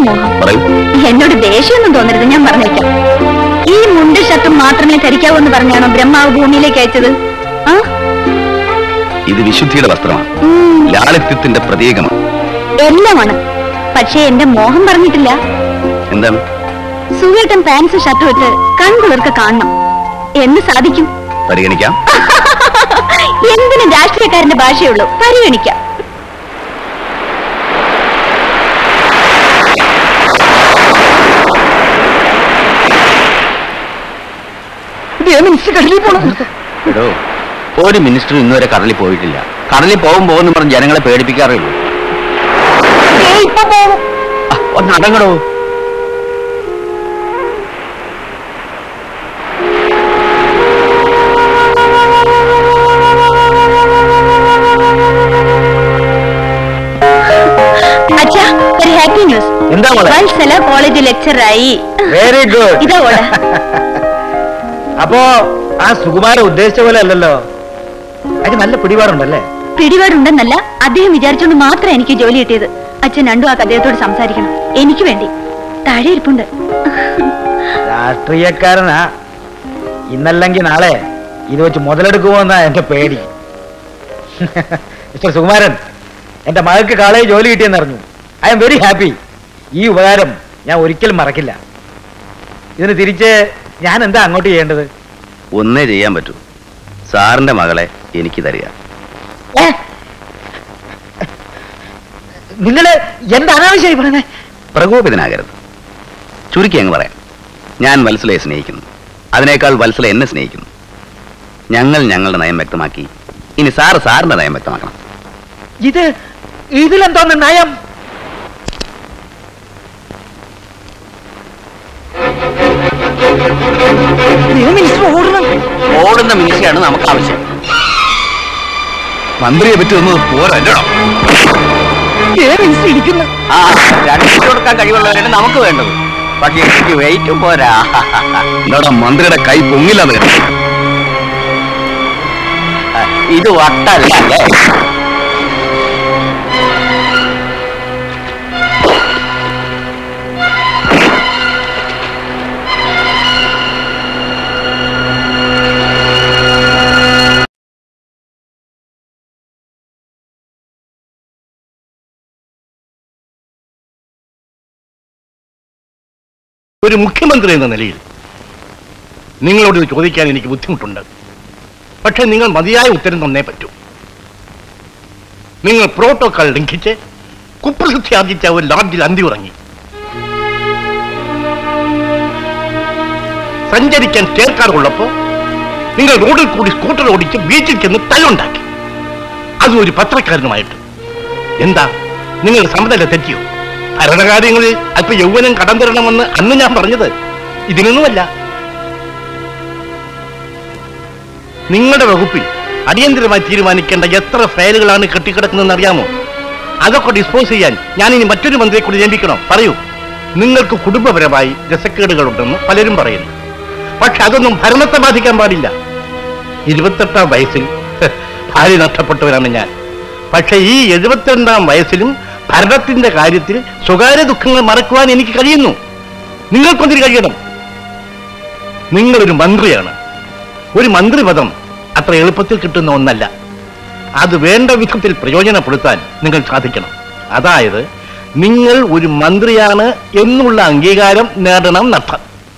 മോഹം പറയൂ എന്നോട് ദേഷ്യമൊന്നും തോന്നരുത് ഞാൻ പറഞ്ഞേക്കാം ഈ മുണ്ട് ഷർട്ടും മാത്രമേ ധരിക്കാവൂ എന്ന് പറഞ്ഞാണോ ബ്രഹ്മാവ് ഭൂമിയിലേക്ക് അയച്ചത് ആ ഇത് വിശുദ്ധിയുടെ വസ്ത്രമാണ് ഉം, ലാളിത്യത്തിന്റെ പ്രതീകമാണ് എല്ലാമാണ് പക്ഷേ എന്റെ മോഹം പറഞ്ഞിട്ടില്ല എന്താണ് സുഖേട്ടൻ പാൻസും ഷർട്ടും ഇട്ട് കൺകുളിർക്ക് കാണണം എന്ന് സാധിക്കും പരിഗണിക്കാം എന്തിനും രാഷ്ട്രീയക്കാരന്റെ ഭാഷയുള്ളൂ പരിഗണിക്കാം എടോ ഒരു മിനിസ്റ്റർ ഇന്നുവരെ കടലിൽ പോയിട്ടില്ല കടലിൽ പോകും പോകുന്നു പറഞ്ഞ് ജനങ്ങളെ പേടിപ്പിക്കാറേ ഉള്ളൂ ആ, ഒന്ന് അടങ്ങടോ അച്ഛാ ഒരു ഹാപ്പി ന്യൂസ് എന്താ മോളെ വത്സല കോളേജ് ലെക്ചറായി വെരി ഗുഡ് ഇതാ ഓട അപ്പോ ആ സുകുമാരൻ ഉദ്ദേശിച്ച പോലെ അല്ലല്ലോ അതിന് നല്ല പിടിപാടുണ്ടല്ലേ പിടിപാടുണ്ടെന്നല്ല അദ്ദേഹം വിചാരിച്ചുകൊണ്ട് മാത്രം എനിക്ക് ജോലി കിട്ടിയത് അച്ഛൻ രണ്ടു ആ അദ്ദേഹത്തോട് സംസാരിക്കണം എനിക്ക് വേണ്ടി താഴെ ഇരിപ്പുണ്ട് രാഷ്ട്രീയക്കാരനാ ഇന്നല്ലെങ്കിൽ നാളെ ഇത് വെച്ച് മുതലെടുക്കുമോ എന്നാ എന്റെ പേടി മിസ്റ്റർ സുകുമാരൻ എന്റെ മകൾക്ക് കാളയിൽ ജോലി കിട്ടിയെന്നറിഞ്ഞു ഐ എം വെരി ഹാപ്പി ഈ ഉപകാരം ഞാൻ ഒരിക്കലും മറക്കില്ല ഇതിന് തിരിച്ച് ഞാൻ എന്താ അങ്ങോട്ട് ചെയ്യേണ്ടത് ഒന്നേ ചെയ്യാൻ പറ്റൂ സാറിന്റെ മകളെ എനിക്ക് തരിക ഏ? നിങ്ങള് എന്താ അനാവശ്യമായി പറഞ്ഞേ പ്രകോപിതനാകരുത് ചുരുക്കി അങ്ങ് പറയാം ഞാൻ വത്സലയെ സ്നേഹിക്കുന്നു അതിനേക്കാൾ വത്സല എന്നെ സ്നേഹിക്കുന്നു ഞങ്ങൾ ഞങ്ങളുടെ നയം വ്യക്തമാക്കി ഇനി സാറ് സാറിന്റെ നയം വ്യക്തമാക്കണം ഇത് ഇതിലെന്തോന്ന് നയം മിനിസ്റ്റർ ഓടണം ഓടുന്ന മിനിസ്ട്രിയാണ് നമുക്ക് ആവശ്യം മന്ത്രിയെ പറ്റി ഒന്ന് പോരല്ലോ മിനിസ്റ്റർ ഇരിക്കുന്നു ആ രണ്ട് മിനിറ്റ് കൊടുക്കാൻ കഴിവുള്ളവരാണ് നമുക്ക് വേണ്ടത് പക്ഷേ എനിക്ക് വെയിറ്റും പോരാ എന്താടാ മന്ത്രിയുടെ കൈ പൊങ്ങില്ലാതെ ഇത് വട്ടല്ല അല്ലേ ഒരു മുഖ്യമന്ത്രി എന്ന നിലയിൽ നിങ്ങളോട് ഇത് ചോദിക്കാൻ എനിക്ക് ബുദ്ധിമുട്ടുണ്ട് പക്ഷെ നിങ്ങൾ മതിയായ ഉത്തരം തന്നേ പറ്റൂ നിങ്ങൾ പ്രോട്ടോകോൾ ലംഘിച്ച് കുപ്രസിദ്ധി ആർജിച്ച ഒരു ലാഡ്ജിൽ അന്തി ഉറങ്ങി സഞ്ചരിക്കാൻ ചേർക്കാർ ഉള്ളപ്പോ നിങ്ങൾ റോഡിൽ കൂടി സ്കൂട്ടർ ഓടിച്ച് ബീച്ചിൽ ചെന്ന് തല്ലുണ്ടാക്കി അതും ഒരു പത്രക്കാരനുമായിട്ട് എന്താ നിങ്ങൾ സമതല തെറ്റിയോ ഭരണകാര്യങ്ങളിൽ അല്പ യൗവനം കടം തരണമെന്ന് അന്ന് ഞാൻ പറഞ്ഞത് ഇതിനൊന്നുമല്ല നിങ്ങളുടെ വകുപ്പിൽ അടിയന്തരമായി തീരുമാനിക്കേണ്ട എത്ര ഫയലുകളാണ് കെട്ടിക്കിടക്കുന്നതെന്ന് അറിയാമോ അതൊക്കെ ഡിസ്പോസ് ചെയ്യാൻ ഞാൻ ഇനി മറ്റൊരു മന്ത്രിയെ കൂടി നിയമിക്കണോ പറയൂ നിങ്ങൾക്ക് കുടുംബപരമായി രസക്കേടുകളുണ്ടെന്ന് പലരും പറയുന്നു പക്ഷെ അതൊന്നും ഭരണത്തെ ബാധിക്കാൻ പാടില്ല ഇരുപത്തെട്ടാം വയസ്സിൽ ഹ്, ഭാര്യ നഷ്ടപ്പെട്ടവനാണ് ഞാൻ പക്ഷെ ഈ എഴുപത്തിരണ്ടാം വയസ്സിലും ഭരണത്തിന്റെ കാര്യത്തിൽ സ്വകാര്യ ദുഃഖങ്ങൾ മറക്കുവാൻ എനിക്ക് കഴിയുന്നു നിങ്ങൾക്കൊന്നിന് കഴിയണം നിങ്ങളൊരു മന്ത്രിയാണ് ഒരു മന്ത്രിപദം അത്ര എളുപ്പത്തിൽ കിട്ടുന്ന ഒന്നല്ല അത് വേണ്ട വിധത്തിൽ പ്രയോജനപ്പെടുത്താൻ നിങ്ങൾ സാധിക്കണം അതായത് നിങ്ങൾ ഒരു മന്ത്രിയാണ് എന്നുള്ള അംഗീകാരം നേടണം നഷ്ടം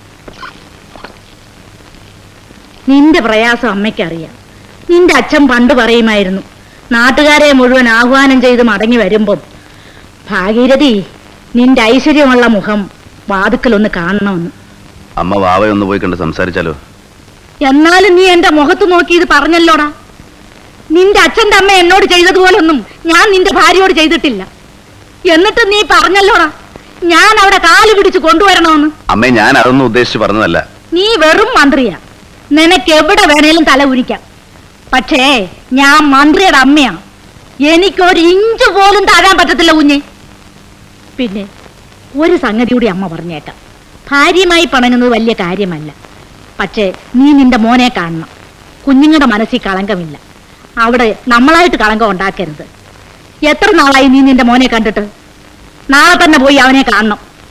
നിന്റെ പ്രയാസം അമ്മയ്ക്കറിയാം നിന്റെ അച്ഛൻ പണ്ട് പറയുമായിരുന്നു നാട്ടുകാരെ മുഴുവൻ ആഹ്വാനം ചെയ്ത് മടങ്ങി വരുമ്പം ഭാഗീരഥി നിന്റെ ഐശ്വര്യമുള്ള മുഖം വാതുക്കലൊന്ന് കാണണമെന്ന് അമ്മ വാവയൊന്ന് പോയി കണ്ട് സംസാരിച്ചാലോ എന്നാലും നീ എന്റെ മുഖത്ത് നോക്കി ഇത് പറഞ്ഞല്ലോടാ നിന്റെ അച്ഛന്റെ അമ്മ എന്നോട് ചെയ്തതുപോലൊന്നും ഞാൻ നിന്റെ ഭാര്യയോട് ചെയ്തിട്ടില്ല എന്നിട്ട് നീ പറഞ്ഞല്ലോടാ ഞാൻ അവിടെ കാല് പിടിച്ച് കൊണ്ടുവരണമെന്ന് അമ്മേ ഞാൻ അതൊന്നും ഉദ്ദേശിച്ച് പറഞ്ഞതല്ല നീ വെറും മന്ത്രിയാ നിനക്ക് എവിടെ വേണേലും തല ഉരിക്കാം പക്ഷേ ഞാൻ മന്ത്രിയുടെ അമ്മയാ എനിക്കൊരു ഇഞ്ച് പോലും താഴാൻ പറ്റത്തില്ല കുഞ്ഞെ പിന്നെ ഒരു സംഗതി കൂടി അമ്മ പറഞ്ഞേക്കാം ഭാര്യയുമായി പണങ്ങുന്നത് വലിയ കാര്യമല്ല പക്ഷേ നീ നിന്റെ മോനെ കാണണം കുഞ്ഞുങ്ങളുടെ മനസ്സിൽ കളങ്കമില്ല അവിടെ നമ്മളായിട്ട് കളങ്കം ഉണ്ടാക്കരുത് എത്ര നാളായി നീ നിന്റെ മോനെ കണ്ടിട്ട് നാളെ തന്നെ പോയി അവനെ കാണണം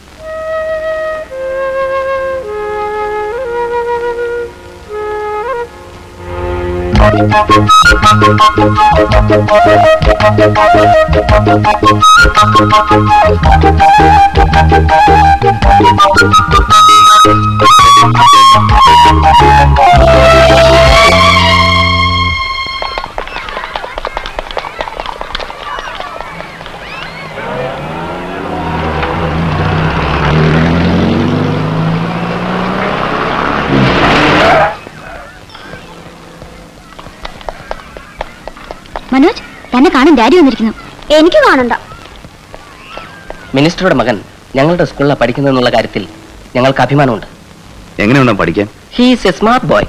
മനോജ് തന്നെ കാണാൻ ഡാഡി വന്നിരിക്കുന്നു എനിക്ക് കാണണ്ട മിനിസ്റ്ററുടെ മകൻ ഞങ്ങളുടെ സ്കൂളിലാണ് പഠിക്കുന്നതെന്നുള്ള കാര്യത്തിൽ ഞങ്ങൾക്ക് അഭിമാനമുണ്ട് എങ്ങനെയുണ്ടോ പഠിക്കാൻ he's a smart boy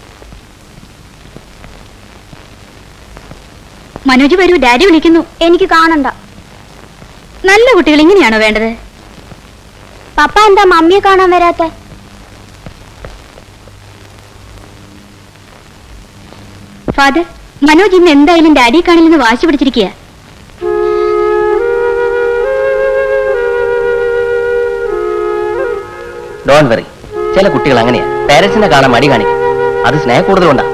Manoj വരൂ ഡാഡി വിളിക്കുന്നു എനിക്ക് കാണണ്ട നല്ല കുട്ടികൾ ഇങ്ങനെയാണോ വേണ്ടത് പപ്പ എന്താ മമ്മിയെ കാണാൻ വരാത്ത ഫാദർ മനോജ് ഇന്ന് എന്തായാലും ഡാഡി കാണില്ലെന്ന് വാശി പിടിച്ചിരിക്കുക ഡോൺ വെറി ചില കുട്ടികൾ അങ്ങനെയാ പേരൻസിനെ കാണാൻ മടി കാണിക്കും അത് സ്നേഹ കൂടുതലുണ്ടാ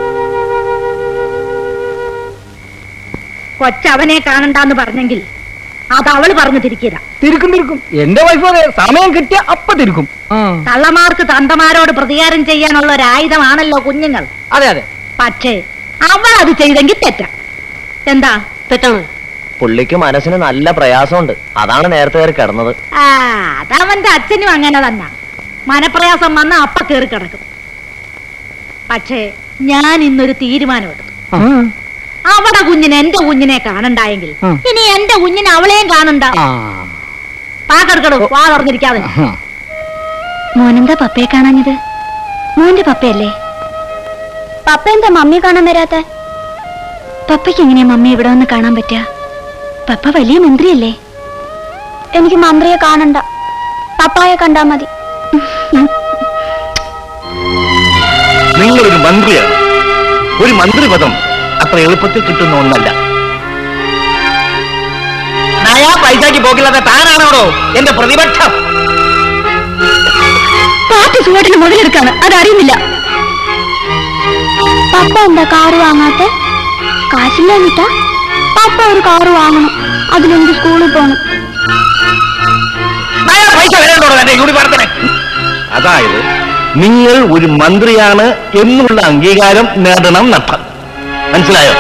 കൊച്ചവനെ കാണണ്ടെന്ന് പറഞ്ഞെങ്കിൽ അത് അവള് പറഞ്ഞു തിരിക്കുക തിരുക്കും തിരുക്കും എന്റെ വൈഫ് അതെ സമയം കിട്ടിയ അപ്പ തിരുക്കും ആ. കള്ളമാർക്ക് തന്തമാരോട് പ്രതികാരം ചെയ്യാനുള്ള ഒരു ആയുധമാണല്ലോ കുഞ്ഞുങ്ങൾ അതെ അതെ പക്ഷേ അവൾ അത് ചെയ്തെങ്കിൽ തെറ്റ എന്താ തെറ്റാണ് പുള്ളിക്ക് മനസ്സിന് നല്ല പ്രയാസമുണ്ട് അതാണ് നേരത്തെ കയറി കിടന്നത് ആ അതവന്റെ അച്ഛനും അങ്ങനെ തന്നെ മനപ്രയാസം വന്ന അപ്പ കയറി കിടക്കും പക്ഷേ ഞാൻ ഇന്നൊരു തീരുമാനമെടുത്തു അവിടെ കുഞ്ഞിന് എന്റെ കുഞ്ഞിനെ കാണണ്ടായെങ്കിൽ ഉം. ഇനി എന്റെ കുഞ്ഞിന് അവളെയും കാണണ്ട ആ. പാക്കെടുക്കടോ വാ തുറന്നിരിക്കാതെ മോനെന്താ പപ്പയെ കാണാഞ്ഞത് മോന്റെ പപ്പയല്ലേ പപ്പ എന്താ മമ്മിയെ കാണാൻ വരാത്ത പപ്പയ്ക്ക് എങ്ങനെയാ മമ്മി ഇവിടെ വന്ന് കാണാൻ പറ്റുക പപ്പ വലിയ മന്ത്രിയല്ലേ എനിക്ക് മന്ത്രിയെ കാണണ്ട പപ്പായെ കണ്ടാ മതി നിങ്ങളൊരു മന്ത്രിയാണ് ഒരു മന്ത്രിപദം അത്ര എളുപ്പത്തിൽ കിട്ടുന്ന ഒന്നല്ല നയാ പൈസക്ക് പോക്കില്ലാത്ത താനാണോടോ എന്റെ പ്രതിപക്ഷം പാർട്ടി സുഖമായിട്ടിന് മുതലെടുക്കാണ് അതറിയുന്നില്ല പപ്പ എന്താ കാറ് വാങ്ങാത്ത കാശില്ലാഞ്ഞിട്ടാ പപ്പ ഒരു കാറ് വാങ്ങണം അതിലെനിക്ക് സ്കൂളിൽ പോകണം നയാ പൈസ വരേണ്ടോടോ എന്റെ യൂണിഫോമത്തിന് അതായത് നിങ്ങൾ ഒരു മന്ത്രിയാണ് എന്നുള്ള അംഗീകാരം നേടണം നട്ടം മനസ്സിലായോ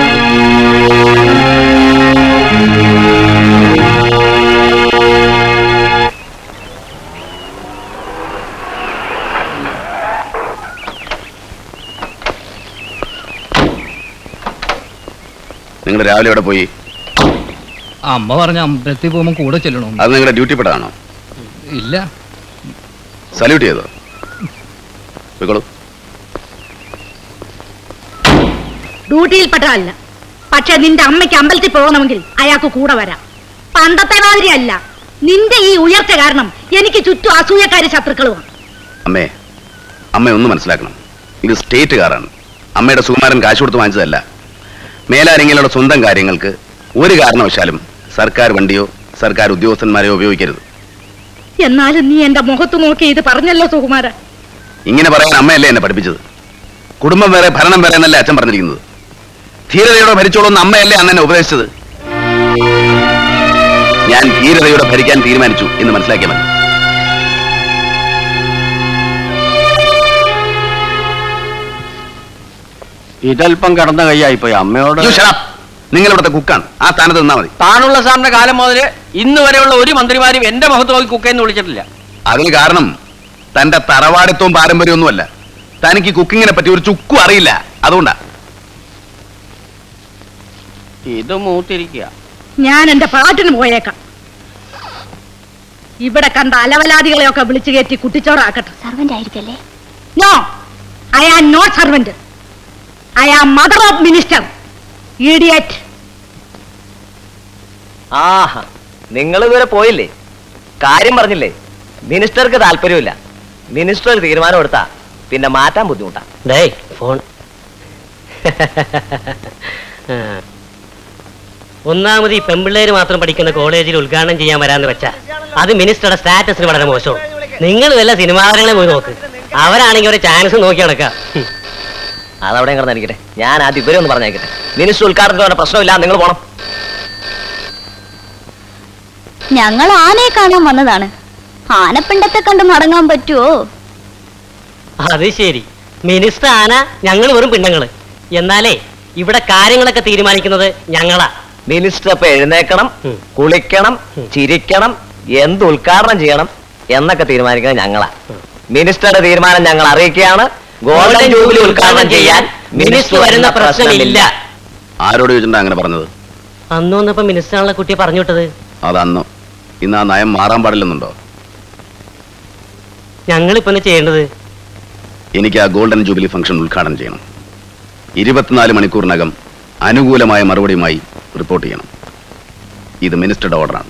നിങ്ങൾ രാവിലെ എവിടെ പോയി അമ്മ പറഞ്ഞ അമ്പലത്തിൽ പോകുമ്പോൾ കൂടെ ചെല്ലണോ അത് നിങ്ങളുടെ ഡ്യൂട്ടി പെട്ടതാണോ ഇല്ല സല്യൂട്ട് ചെയ്തോ പോയിക്കോളൂ ഡ്യൂട്ടിയിൽപ്പെട്ടതല്ല പക്ഷെ നിന്റെ അമ്മയ്ക്ക് അമ്പലത്തിൽ പോകണമെങ്കിൽ അയാൾക്ക് കൂടെ വരാം പണ്ടത്തെ മാതിരിയല്ല നിന്റെ ഈ ഉയർച്ച കാരണം എനിക്ക് ചുറ്റും അസൂയക്കാരി ശത്രുക്കളുമാണ് അമ്മേ അമ്മ ഒന്ന് മനസ്സിലാക്കണം ഇത് സ്റ്റേറ്റ് കാറാണ് അമ്മയുടെ സുകുമാരൻ കാശ് കൊടുത്ത് വാങ്ങിച്ചതല്ല മേലാരെങ്കിലുള്ള സ്വന്തം കാര്യങ്ങൾക്ക് ഒരു കാരണവശാലും സർക്കാർ വണ്ടിയോ സർക്കാർ ഉദ്യോഗസ്ഥന്മാരെയോ ഉപയോഗിക്കരുത് എന്നാലും നീ എന്റെ മുഖത്ത് നോക്കി ഇത് പറഞ്ഞല്ലോ സുകുമാര ഇങ്ങനെ പറയാൻ അമ്മയല്ലേ എന്നെ പഠിപ്പിച്ചത് കുടുംബം വേറെ ഭരണം വേറെ എന്നല്ലേ അച്ഛൻ പറഞ്ഞിരിക്കുന്നത് ധീരതയോടെ ഭരിച്ചോളൂ എന്ന് അമ്മയല്ലേ അന്ന് എന്നെ ഉപദേശിച്ചത് ഞാൻ ധീരതയോടെ ഭരിക്കാൻ തീരുമാനിച്ചു എന്ന് മനസ്സിലാക്കിയാൽ മതി ഇതല്പം കടന്ന കൈയായിപ്പോയി അമ്മയോട് You shut up. നിങ്ങൾ ഇവിടുത്തെ കുക്കാണ് ആ സ്ഥാനത്ത് നിന്നാ മതി താണുള്ള സാറിന്റെ കാലം മുതൽ ഇന്ന് വരെയുള്ള ഒരു മന്ത്രിമാരും എന്റെ മുഖത്ത് നോക്കി കുക്കെന്ന് വിളിച്ചിട്ടില്ല അതിന് കാരണം തന്റെ തറവാടിത്വവും പാരമ്പര്യമൊന്നുമല്ല തനിക്ക് കുക്കിങ്ങിനെ പറ്റി ഒരു ചുക്കും അറിയില്ല അതുകൊണ്ടാ ഇത് മൂത്തിരിക്കുക ഞാൻ എന്റെ പാട്ടിന് പോയേക്കാം ഇവിടെ കണ്ട അലവലാദികളെയൊക്കെ വിളിച്ചു കയറ്റി കുട്ടിച്ചോറാക്കട്ടെ സർവന്റ് ആയിരിക്കല്ലേ no I am not servant I am mother of minister idiot ആഹാ നിങ്ങൾ ഇതുവരെ പോയില്ലേ കാര്യം പറഞ്ഞില്ലേ മിനിസ്റ്റർക്ക് താല്പര്യമില്ല മിനിസ്റ്റർ ഒരു തീരുമാനം എടുത്താ പിന്നെ മാറ്റാൻ ബുദ്ധിമുട്ടാ ഡേയ് ഫോൺ ഒന്നാമത് ഈ പെമ്പിള്ളേര് മാത്രം പഠിക്കുന്ന കോളേജിൽ ഉദ്ഘാടനം ചെയ്യാൻ വരാന്ന് വെച്ചാ അത് മിനിസ്റ്ററുടെ സ്റ്റാറ്റസിന് വളരെ മോശമാണ് നിങ്ങൾ വല്ല സിനിമാ താരങ്ങളെ പോയി നോക്ക് അവരാണെങ്കിൽ ഒരു ചാൻസ് നോക്കി നടക്കാം അതവിടെ കിടന്നിരിക്കട്ടെ ഞാൻ ആദ്യം ഇവരെ ഒന്ന് പറഞ്ഞേക്കട്ടെ മിനിസ്റ്റർ ഉദ്ഘാടനത്തിന് വേണ്ട പ്രശ്നമില്ല നിങ്ങൾ പോണം ഞങ്ങൾ ആനയെ കാണാൻ വന്നതാണ് ആനപ്പിണ്ടത്തെ കണ്ട് മടങ്ങാൻ പറ്റുമോ അത് ശരി മിനിസ്റ്റർ ആന ഞങ്ങൾ വെറും പിണ്ടങ്ങള് എന്നാലേ ഇവിടെ കാര്യങ്ങളൊക്കെ തീരുമാനിക്കുന്നത് ഞങ്ങളാ മിനിസ്റ്റർ അപ്പൊ എഴുന്നേക്കണം ഉം. കുളിക്കണം ഉം. ചിരിക്കണം എന്ത് ഉദ്ഘാടനം ചെയ്യണം എന്നൊക്കെ തീരുമാനിക്കുന്നത് ഞങ്ങളാ മിനിസ്റ്ററുടെ തീരുമാനം ഞങ്ങൾ അറിയിക്കുകയാണ് ഗോൾഡൻ ജൂബിലി ഉദ്ഘാടനം ചെയ്യാൻ മിനിസ്റ്റർ വരുന്ന പ്രശ്നമില്ല ആരോട് ചോദിച്ചിട്ടാ അങ്ങനെ പറഞ്ഞത് അന്ന് വന്നപ്പോ മിനിസ്റ്ററാണല്ലോ കുട്ടിയെ പറഞ്ഞു വിട്ടത് അതന്ന് ഇന്ന് ആ നയം മാറാൻ പാടില്ലെന്നുണ്ടോ ഞങ്ങളിപ്പോ എന്താ ചെയ്യേണ്ടത് എനിക്ക് ആ ഗോൾഡൻ ജൂബിലി ഫംഗ്ഷൻ ഉദ്ഘാടനം ചെയ്യണം ഇരുപത്തിനാല് മണിക്കൂറിനകം അനുകൂലമായ മറുപടിയുമായി റിപ്പോർട്ട് ചെയ്യണം ഇത് മിനിസ്റ്ററുടെ ഓർഡറാണ്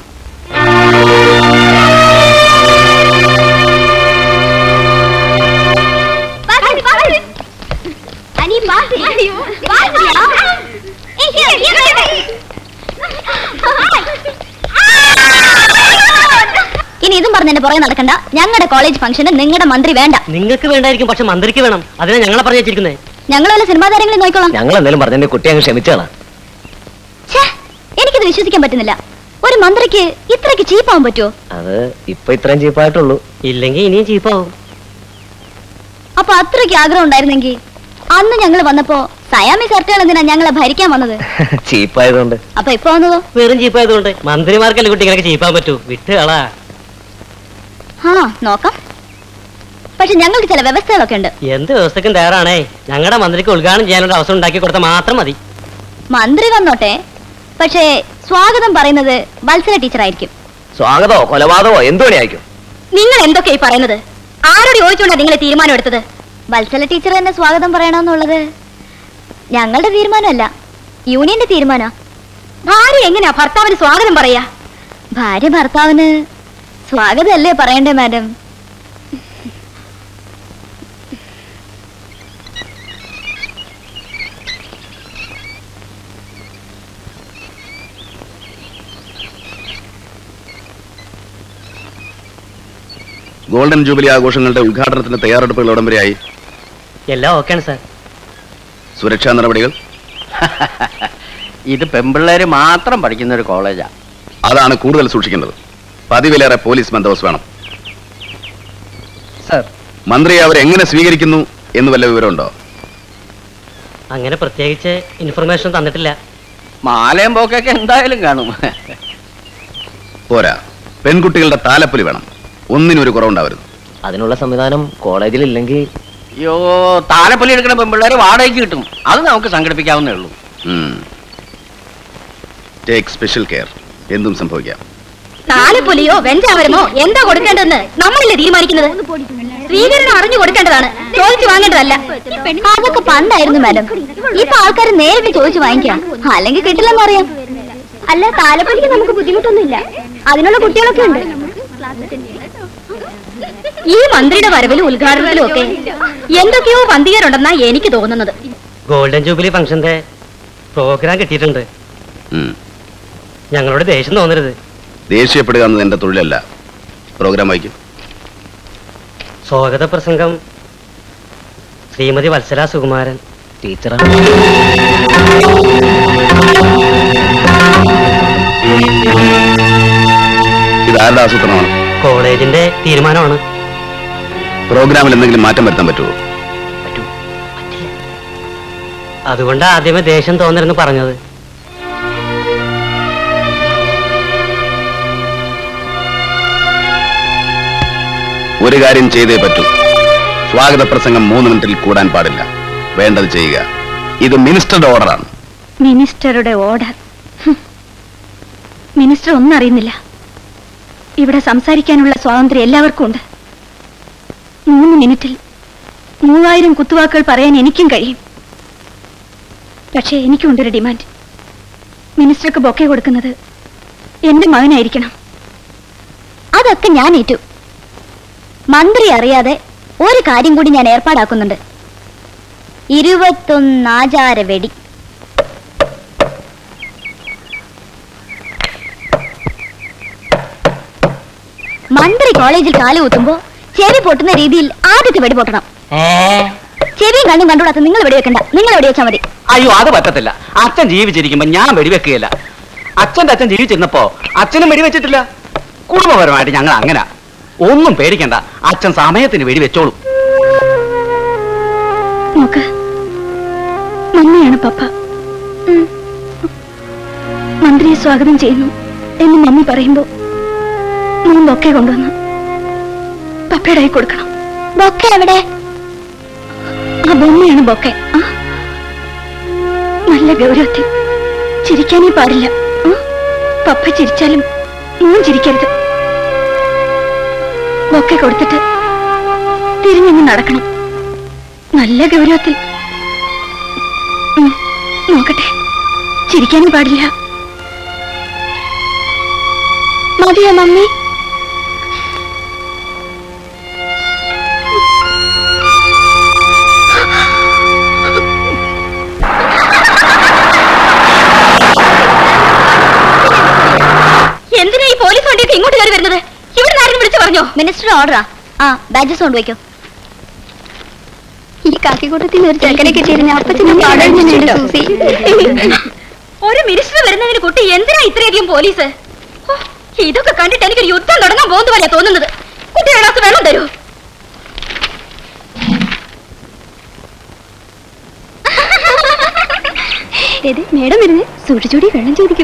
ഇനി ഇതും പറഞ്ഞ എന്റെ പുറകെ നടക്കണ്ട ഞങ്ങളുടെ കോളേജ് ഫംഗ്ഷന് നിങ്ങളുടെ മന്ത്രി വേണ്ട നിങ്ങൾക്ക് വേണ്ടായിരിക്കും പക്ഷെ മന്ത്രിക്ക് വേണം അതിനാ ഞങ്ങളെ പറഞ്ഞു വെച്ചിരിക്കുന്നത് ഞങ്ങൾ വല്ല സിനിമാ താരങ്ങളെ നോക്കിക്കോളാം ഞങ്ങൾ എന്തെങ്കിലും പറഞ്ഞ കുട്ടി അങ്ങ് ക്ഷമിച്ചാണ് ഛേ, എനിക്കിത് വിശ്വസിക്കാൻ പറ്റുന്നില്ല ഒരു മന്ത്രിക്ക് ഇത്രയ്ക്ക് ചീപ്പാവാൻ പറ്റുമോ അത് ഇപ്പൊ ഇത്രയും ചീപ്പായിട്ടുള്ളൂ ഇല്ലെങ്കിൽ ഇനിയും ചീപ്പാവും അപ്പൊ അത്രയ്ക്ക് ആഗ്രഹം ഉണ്ടായിരുന്നെങ്കിൽ അന്ന് ഞങ്ങൾ വന്നപ്പോ സയാമി സർട്ടുകൾ എന്തിനാ ഞങ്ങളെ ഭരിക്കാൻ വന്നത് ചീപ്പായതുകൊണ്ട് അപ്പൊ ഇപ്പൊ വന്നതോ വെറും ചീപ്പായതുകൊണ്ട് മന്ത്രിമാർക്കല്ലേ കുട്ടി ഇങ്ങനെ ചീപ്പാൻ പറ്റൂ വിട്ട് കളാ ആ നോക്കാം പക്ഷെ ഞങ്ങൾക്ക് ചില വ്യവസ്ഥകളൊക്കെ ഉണ്ട് എന്ത് വ്യവസ്ഥക്കും തയ്യാറാണേ ഞങ്ങളുടെ മന്ത്രിക്ക് ഉദ്ഘാടനം ചെയ്യാനുള്ള അവസരം ഉണ്ടാക്കി കൊടുത്താൽ മാത്രം മതി മന്ത്രി വന്നോട്ടെ പക്ഷേ സ്വാഗതം പറയുന്നത് വത്സല ടീച്ചർ ആയിരിക്കും സ്വാഗതമോ കൊലപാതകമോ എന്തു വേണയായിരിക്കും നിങ്ങൾ എന്തൊക്കെയായി പറയുന്നത് ആരോട് ചോദിച്ചുകൊണ്ടാ നിങ്ങൾ തീരുമാനം എടുത്തത് വത്സല ടീച്ചർ തന്നെ സ്വാഗതം പറയണമെന്നുള്ളത് ഞങ്ങളുടെ തീരുമാനമല്ല യൂണിയന്റെ തീരുമാന ഭാര്യ എങ്ങനെയാ ഭർത്താവിന് സ്വാഗതം പറയാ ഭാര്യ ഭർത്താവിന് സ്വാഗതമല്ലേ പറയണ്ടേ മാഡം ഗോൾഡൻ ജൂബിലി ആഘോഷങ്ങളുടെ ഉദ്ഘാടനത്തിന്റെ തയ്യാറെടുപ്പുകൾ ഉടൻ വരെയായി എല്ലാം ഓക്കെയാണ് സാർ സുരക്ഷാ നടപടികൾ ഇത് പെമ്പിള്ളേര് മാത്രം പഠിക്കുന്ന ഒരു കോളേജാ അതാണ് കൂടുതൽ സൂക്ഷിക്കേണ്ടത് പതിവിലേറെ പോലീസ് ബന്ദോബസ്ത് വേണം സർ മന്ത്രിയെ അവരെങ്ങനെ സ്വീകരിക്കുന്നു എന്ന് വല്ല വിവരമുണ്ടോ അങ്ങനെ പ്രത്യേകിച്ച് ഇൻഫർമേഷൻ തന്നിട്ടില്ല മാലയും പോക്കൊക്കെ എന്തായാലും കാണും പോരാ പെൺകുട്ടികളുടെ താലപ്പൊലി വേണം ഒന്നിനും ഒരു കുറവുണ്ടാവരുത് അതിനുള്ള സംവിധാനം കോളേജിൽ ഇല്ലെങ്കിൽ അയ്യോ താലപ്പൊലി എടുക്കുന്ന പെമ്പിള്ളേര് വാടകയ്ക്ക് കിട്ടും അത് നമുക്ക് സംഘടിപ്പിക്കാവുന്നേ ഉള്ളൂ ടേക്ക് സ്പെഷ്യൽ കെയർ എന്തും സംഭവിക്കാം താലപ്പൊലിയോ വെഞ്ചാമരമോ എന്താ കൊടുക്കേണ്ടതെന്ന് നമ്മളല്ലേ തീരുമാനിക്കുന്നത് സ്വീകരണം അറിഞ്ഞു കൊടുക്കേണ്ടതാണ് ചോദിച്ചു വാങ്ങേണ്ടതല്ല അതൊക്കെ പണ്ടായിരുന്നു മാഡം ഇപ്പൊ ആൾക്കാർ നേരിട്ട് ചോദിച്ചു വാങ്ങിക്കാം അല്ലെങ്കിൽ കിട്ടില്ലെന്ന് അറിയാം അല്ല താലപ്പൊലിക്ക് നമുക്ക് ബുദ്ധിമുട്ടൊന്നുമില്ല അതിനുള്ള കുട്ടികളൊക്കെ ഉണ്ട് ഈ മന്ത്രിയുടെ വരവിലും ഉദ്ഘാടനത്തിലും ഒക്കെ എന്തൊക്കെയോ പന്തികരുണ്ടെന്നാ എനിക്ക് തോന്നുന്നത് ഗോൾഡൻ ജൂബിലി ഫംഗ്ഷന്റെ പ്രോഗ്രാം കിട്ടിയിട്ടുണ്ട് ഉം. ഞങ്ങളോട് ദേഷ്യം തോന്നരുത് ദേഷ്യപ്പെടുക എന്നത് എന്റെ തൊഴിലല്ല പ്രോഗ്രാം വായിക്കും സ്വാഗത പ്രസംഗം ശ്രീമതി വത്സല സുകുമാരൻ ടീച്ചറാണ് ഇത് ആരുടെ ആസൂത്രണമാണ് കോളേജിന്റെ തീരുമാനമാണ് പ്രോഗ്രാമിൽ എന്തെങ്കിലും മാറ്റം വരുത്താൻ പറ്റുമോ അതുകൊണ്ട് ആദ്യമേ ദേഷ്യം തോന്നരുന്ന് പറഞ്ഞത് ഒരു കാര്യം ചെയ്തേ പറ്റൂ സ്വാഗത പ്രസംഗം മൂന്ന് മിനിറ്റിൽ കൂടാൻ പാടില്ല വേണ്ടത് ചെയ്യുക ഇത് മിനിസ്റ്ററുടെ ഓർഡറാണ് മിനിസ്റ്ററുടെ ഓർഡർ ഹും. മിനിസ്റ്റർ ഒന്നും അറിയുന്നില്ല ഇവിടെ സംസാരിക്കാനുള്ള സ്വാതന്ത്ര്യം എല്ലാവർക്കും ഉണ്ട് മൂന്ന് മിനിറ്റിൽ മൂവായിരം കുത്തുവാക്കുകൾ പറയാൻ എനിക്കും കഴിയും പക്ഷേ എനിക്കുണ്ടൊരു ഡിമാൻഡ് മിനിസ്റ്റർക്ക് ബൊക്കെ കൊടുക്കുന്നത് എന്റെ മകനായിരിക്കണം അതൊക്കെ ഞാൻ ഏറ്റു മന്ത്രി അറിയാതെ ഒരു കാര്യം കൂടി ഞാൻ ഏർപ്പാടാക്കുന്നുണ്ട് ഇരുപത്തൊന്ന് ആചാര വെടി മന്ത്രി കോളേജിൽ കാല് കുത്തുമ്പോ ചെവി പൊട്ടുന്ന രീതിയിൽ ആദ്യത്തെ വെടി പൊട്ടണം ചെവിയും കണ്ണും കണ്ടുകൂടാത്ത നിങ്ങൾ വെടി വെക്കണ്ട നിങ്ങൾ വെടി വെച്ചാൽ മതി അയ്യോ അത് പറ്റത്തില്ല അച്ഛൻ ജീവിച്ചിരിക്കുമ്പോ ഞാൻ വെടിവെക്കുകയില്ല അച്ഛന്റെ അച്ഛൻ ജീവിച്ചിരുന്നപ്പോ അച്ഛനും വെടിവെച്ചിട്ടില്ല കുടുംബപരമായിട്ട് ഞങ്ങൾ അങ്ങനെ ഒന്നും പേടിക്കണ്ട അച്ഛൻ സമയത്തിന് വെടിവെച്ചോളും നോക്ക് മമ്മിയാണ് പപ്പ ഉം. മന്ത്രിയെ സ്വാഗതം ചെയ്യുന്നു എന്ന് മമ്മി പറയുമ്പോ ഞാൻ ബൊക്കെ കൊണ്ടുവന്നു പപ്പയുടെ കൈ കൊടുക്കണം ബൊക്കെ എവിടെ ആ ബൊമ്മയാണ് ബൊക്കെ ആ. നല്ല ഗൗരവത്തിൽ ചിരിക്കാനേ പാടില്ല ആ. പപ്പ ചിരിച്ചാലും മോൻ ചിരിക്കരുത് ബൊക്കെ കൊടുത്തിട്ട് തിരിഞ്ഞങ്ങ് നടക്കണം നല്ല ഗൗരവത്തിൽ ഉം, നോക്കട്ടെ ചിരിക്കാനും പാടില്ല മതിയോ മമ്മി എന്തിനാ ഈ പോലീസ് വണ്ടിയൊക്കെ ഇങ്ങോട്ട് കയറി വരുന്നത് ഇവിടെ ആരെങ്കിലും വിളിച്ചു പറഞ്ഞോ മിനിസ്റ്റർ ഓർഡറാ ആ ബാജസ് കൊണ്ട് വയ്ക്കോ ഈ കാക്കിക്കൂട്ടത്തിൽ ഒരു ചെക്കനൊക്കെ ചേരുന്ന അപ്പച്ചനും പാടുന്നുണ്ട് സൂസി ഒരു മിനിസ്റ്റർ വരുന്നതിന് കുട്ടി എന്തിനാ ഇത്രയധികം പോലീസ് ഓ, ഇതൊക്കെ കണ്ടിട്ട് എനിക്കൊരു യുദ്ധം തുടങ്ങാൻ പോകുന്ന പോലെയാ തോന്നുന്നത് കുട്ടി ഒരു ഗ്ലാസ് വെള്ളം തരൂ മേഡം വരുന്നേ സൂക്ഷിച്ചൂടി വെള്ളം ചോദിക്കും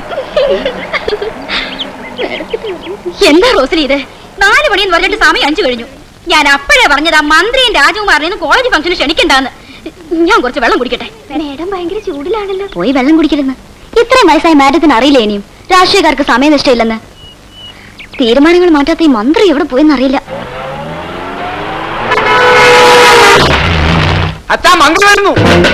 എന്താ റോസലി ഇത് നാല് മണിയെന്ന് പറഞ്ഞിട്ട് സമയം അഞ്ചു കഴിഞ്ഞു ഞാൻ അപ്പോഴേ പറഞ്ഞത് ആ മന്ത്രിയും രാജകുമാരനെയും കോളേജ് ഫംഗ്ഷന് ക്ഷണിക്കണ്ടാന്ന് ഞാൻ കുറച്ച് വെള്ളം കുടിക്കട്ടെ മേഡം ഭയങ്കര ചൂടിലാണല്ലോ പോയി വെള്ളം കുടിക്കരുന്ന് ഇത്രയും വയസ്സായ മാഡത്തിന് അറിയില്ല ഇനിയും രാഷ്ട്രീയക്കാർക്ക് സമയനിഷ്ഠയില്ലെന്ന് തീരുമാനങ്ങൾ മാറ്റാത്ത ഈ മന്ത്രി എവിടെ പോയെന്ന് അറിയില്ല അച്ഛാ മന്ത്രി വരുന്നു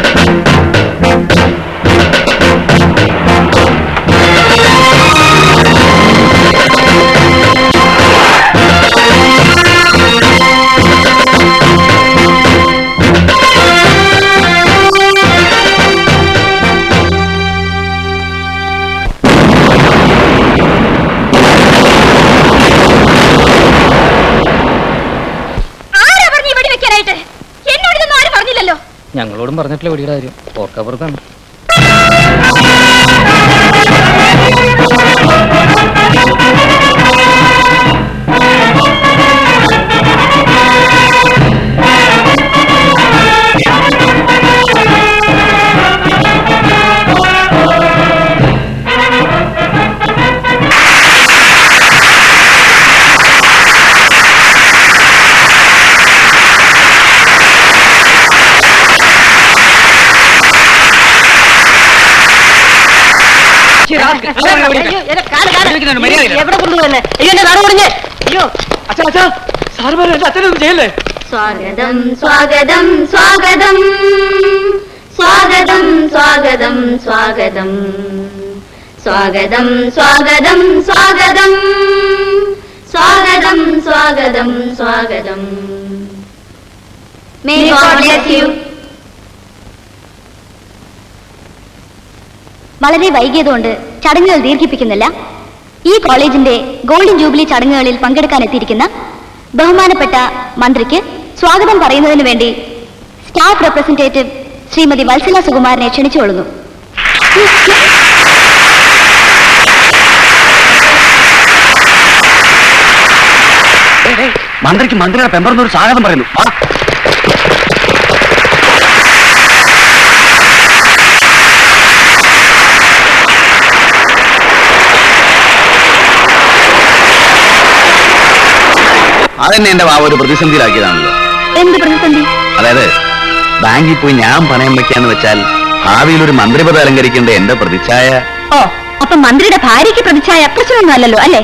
ആരാ പറഞ്ഞു ഇവിടെ വെക്കാനായിട്ട് എന്നോട് ഇതൊന്നും ആരും പറഞ്ഞില്ലല്ലോ ഞങ്ങളോടും പറഞ്ഞിട്ടില്ല വെടിയുടെ കാര്യം ഓർക്കപ്പുറത്താണ് എവിടെ കൊണ്ടുപോകുന്നെ അയ്യോ എന്റെ നാട് കുടിഞ്ഞ് അയ്യോ അച്ഛാ അച്ഛാ സാറ് പറഞ്ഞു എന്റെ അച്ഛനൊന്നും ചെയ്യല്ലേ സ്വാഗതം സ്വാഗതം സ്വാഗതം സ്വാഗതം സ്വാഗതം സ്വാഗതം സ്വാഗതം സ്വാഗതം സ്വാഗതം സ്വാഗതം സ്വാഗതം സ്വാഗതം May God bless you. വളരെ വൈകിയതുകൊണ്ട് ചടങ്ങുകൾ ദീർഘിപ്പിക്കുന്നില്ല ഈ കോളേജിന്റെ ഗോൾഡൻ ജൂബിലി ചടങ്ങുകളിൽ പങ്കെടുക്കാൻ എത്തിയിരിക്കുന്ന ബഹുമാനപ്പെട്ട മന്ത്രിക്ക് സ്വാഗതം പറയുന്നതിന് വേണ്ടി സ്റ്റാഫ് റെപ്രസെന്റേറ്റീവ് ശ്രീമതി വത്സല സുകുമാരനെ ക്ഷണിച്ചുകൊള്ളുന്നു മന്ത്രിക്ക് മന്ത്രിയുടെ പെമ്പറന്നൊരു സ്വാഗതം പറയുന്നു വാ. അതെന്നെ എന്റെ വാവ ഒരു പ്രതിസന്ധിയിലാക്കിയതാണല്ലോ എന്ത് പ്രതിസന്ധി അതായത് ബാങ്കിൽ പോയി ഞാൻ പണയം വെക്കാന്ന് വെച്ചാൽ ഭാവിയിൽ ഒരു മന്ത്രിപദം അലങ്കരിക്കേണ്ട എന്റെ പ്രതിച്ഛായ ഓ അപ്പൊ മന്ത്രിയുടെ ഭാര്യയ്ക്ക് പ്രതിച്ഛായ പ്രശ്നമൊന്നും അല്ലല്ലോ അല്ലേ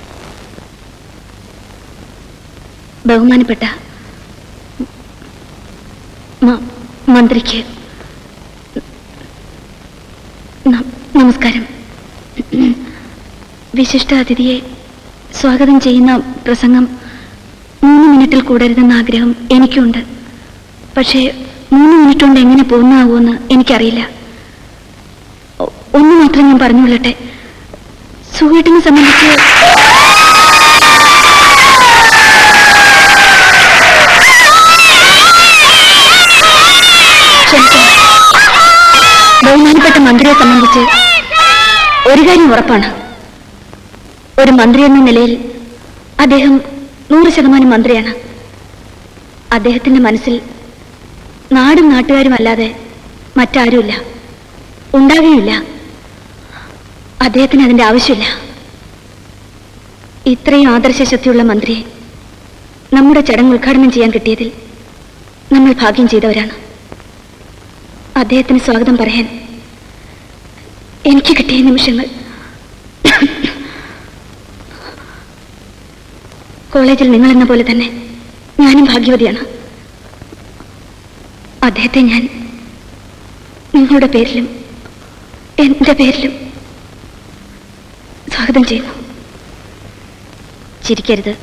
ബഹുമാനപ്പെട്ട മ- മന്ത്രിക്ക് ന- നമസ്കാരം വിശിഷ്ട അതിഥിയെ സ്വാഗതം ചെയ്യുന്ന പ്രസംഗം മൂന്ന് മിനിറ്റിൽ കൂടരുതെന്ന ആഗ്രഹം എനിക്കുണ്ട് പക്ഷേ മൂന്ന് മിനിറ്റ് കൊണ്ട് എങ്ങനെ പൂർണ്ണമാവുമെന്ന് എനിക്കറിയില്ല ഒ- ഒന്ന് മാത്രം ഞാൻ പറഞ്ഞുകൊള്ളട്ടെ സുഖേട്ടിനെ സംബന്ധിച്ച് ബഹുമാനപ്പെട്ട മന്ത്രിയെ സംബന്ധിച്ച് ഒരു കാര്യം ഉറപ്പാണ് ഒരു മന്ത്രി എന്ന നിലയിൽ അദ്ദേഹം നൂറ് ശതമാനം മന്ത്രിയാണ് അദ്ദേഹത്തിന്റെ മനസ്സിൽ നാടും നാട്ടുകാരും അല്ലാതെ മറ്റാരുമില്ല ഉണ്ടാകുകയില്ല അദ്ദേഹത്തിന് അതിന്റെ ആവശ്യമില്ല ഇത്രയും ആദർശശക്തിയുള്ള മന്ത്രിയെ നമ്മുടെ ചടങ്ങ് ഉദ്ഘാടനം ചെയ്യാൻ കിട്ടിയതിൽ നമ്മൾ ഭാഗ്യം ചെയ്തവരാണ് അദ്ദേഹത്തിന് സ്വാഗതം പറയാൻ എനിക്ക് കിട്ടിയ നിമിഷങ്ങൾ കോളേജിൽ നിങ്ങൾ എന്ന പോലെ തന്നെ ഞാനും ഭാഗ്യവതിയാണ് അദ്ദേഹത്തെ ഞാൻ നിങ്ങളുടെ പേരിലും എന്റെ പേരിലും സ്വാഗതം ചെയ്യുന്നു ചിരിക്കരുത്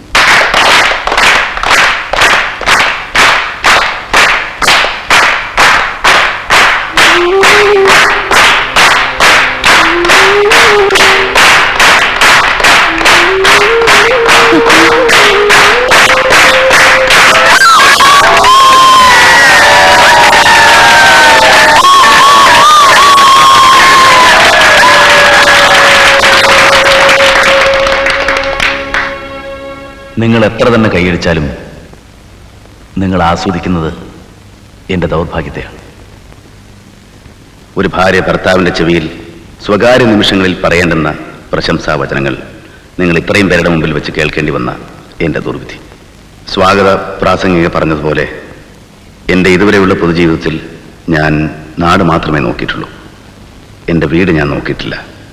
നിങ്ങൾ എത്ര തന്നെ കൈയടിച്ചാലും നിങ്ങൾ ആസ്വദിക്കുന്നത് എന്റെ ദൗർഭാഗ്യത്തെയാണ് ഒരു ഭാര്യ ഭർത്താവിന്റെ ചെവിയിൽ സ്വകാര്യ നിമിഷങ്ങളിൽ പറയേണ്ടുന്ന പ്രശംസാ വചനങ്ങൾ നിങ്ങൾ ഇത്രയും പേരുടെ മുമ്പിൽ വെച്ച് കേൾക്കേണ്ടി വന്ന എന്റെ ദുർവിധി സ്വാഗത പ്രാസംഗിക പറഞ്ഞതുപോലെ എൻ്റെ ഇതുവരെയുള്ള പൊതുജീവിതത്തിൽ ഞാൻ നാട് മാത്രമേ നോക്കിയിട്ടുള്ളൂ എൻ്റെ വീട് ഞാൻ നോക്കിയിട്ടില്ല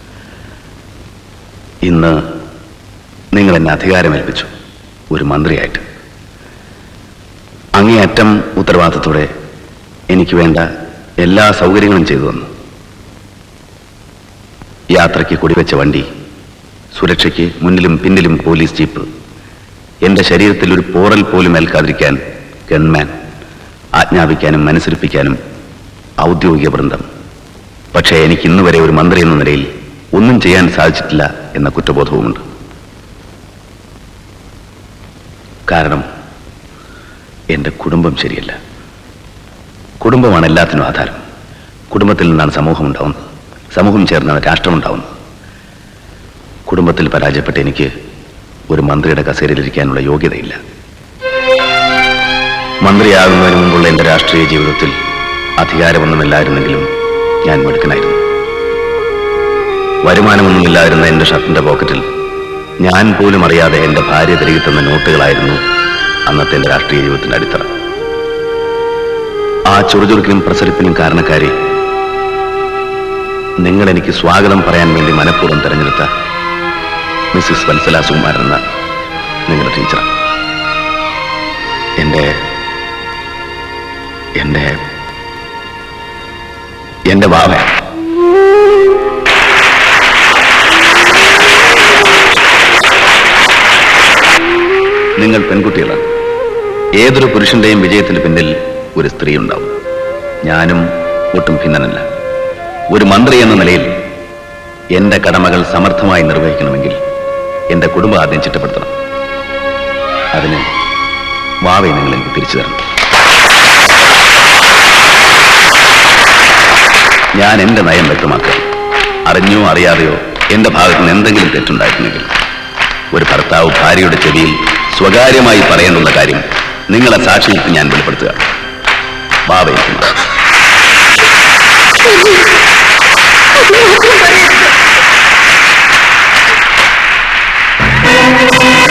ഇന്ന് നിങ്ങൾ എന്നെ അധികാരമേൽപ്പിച്ചു ഒരു മന്ത്രിയായിട്ട് അങ്ങേയറ്റം ഉത്തരവാദിത്തത്തോടെ എനിക്ക് വേണ്ട എല്ലാ സൗകര്യങ്ങളും ചെയ്തു തന്നു യാത്രയ്ക്ക് കുടിവെച്ച വണ്ടി സുരക്ഷയ്ക്ക് മുന്നിലും പിന്നിലും പോലീസ് ജീപ്പ് എന്റെ ശരീരത്തിൽ ഒരു പോറൽ പോലും ഏൽക്കാതിരിക്കാൻ ഗൺമാൻ ആജ്ഞാപിക്കാനും അനുസരിപ്പിക്കാനും ഔദ്യോഗിക വൃന്ദം പക്ഷേ എനിക്ക് ഇന്ന് വരെ ഒരു മന്ത്രി എന്ന നിലയിൽ ഒന്നും ചെയ്യാൻ സാധിച്ചിട്ടില്ല എന്ന കുറ്റബോധവുമുണ്ട് കാരണം എന്റെ കുടുംബം ശരിയല്ല കുടുംബമാണ് എല്ലാത്തിനും ആധാരം കുടുംബത്തിൽ നിന്നാണ് സമൂഹം ഉണ്ടാവുന്നത് സമൂഹം ചേർന്നാണ് രാഷ്ട്രമുണ്ടാവുന്നത് കുടുംബത്തിൽ പരാജയപ്പെട്ട എനിക്ക് ഒരു മന്ത്രിയുടെ കസേരയിലിരിക്കാനുള്ള യോഗ്യതയില്ല മന്ത്രിയാകുന്നതിന് മുമ്പുള്ള എന്റെ രാഷ്ട്രീയ ജീവിതത്തിൽ അധികാരമൊന്നുമില്ലായിരുന്നെങ്കിലും ഞാൻ മിടുക്കനായിരുന്നു വരുമാനമൊന്നുമില്ലായിരുന്ന എന്റെ ഷർട്ടിന്റെ പോക്കറ്റിൽ ഞാൻ പോലും അറിയാതെ എന്റെ ഭാര്യ തിരികെ തന്ന നോട്ടുകളായിരുന്നു അന്നത്തെ എന്റെ രാഷ്ട്രീയ ജീവിതത്തിന്റെ അടിത്തറ ആ ചുറുചുറുക്കിനും പ്രസരിപ്പിനും കാരണക്കാരി നിങ്ങൾ എനിക്ക് സ്വാഗതം പറയാൻ വേണ്ടി മനഃപൂർവ്വം തെരഞ്ഞെടുത്ത മിസ്സിസ് വത്സല സുകുമാരൻ എന്ന നിങ്ങളുടെ ടീച്ചർ എന്റെ എന്റെ എന്റെ ബാവ നിങ്ങൾ പെൺകുട്ടികളാണ് ഏതൊരു പുരുഷന്റെയും വിജയത്തിന് പിന്നിൽ ഒരു സ്ത്രീ ഉണ്ടാവും ഞാനും ഒട്ടും ഭിന്നനല്ല ഒരു മന്ത്രി എന്ന നിലയിൽ എന്റെ കടമകൾ സമർത്ഥമായി നിർവഹിക്കണമെങ്കിൽ എന്റെ കുടുംബം ആദ്യം ചിട്ടപ്പെടുത്തണം അതിന് വാവയെ നിങ്ങൾ എനിക്ക് തിരിച്ചു തരണം ഞാൻ എന്റെ നയം വ്യക്തമാക്കാം അറിഞ്ഞോ അറിയാതെയോ എന്റെ ഭാഗത്ത് നിന്ന് എന്തെങ്കിലും തെറ്റുണ്ടായിട്ടുണ്ടെങ്കിൽ ഒരു ഭർത്താവ് ഭാര്യയുടെ ചെവിയിൽ സ്വകാര്യമായി പറയേണ്ടുന്ന കാര്യം നിങ്ങളെ സാക്ഷിയിട്ട് ഞാൻ വെളിപ്പെടുത്തുക ബാബയ്ക്ക് Thank you.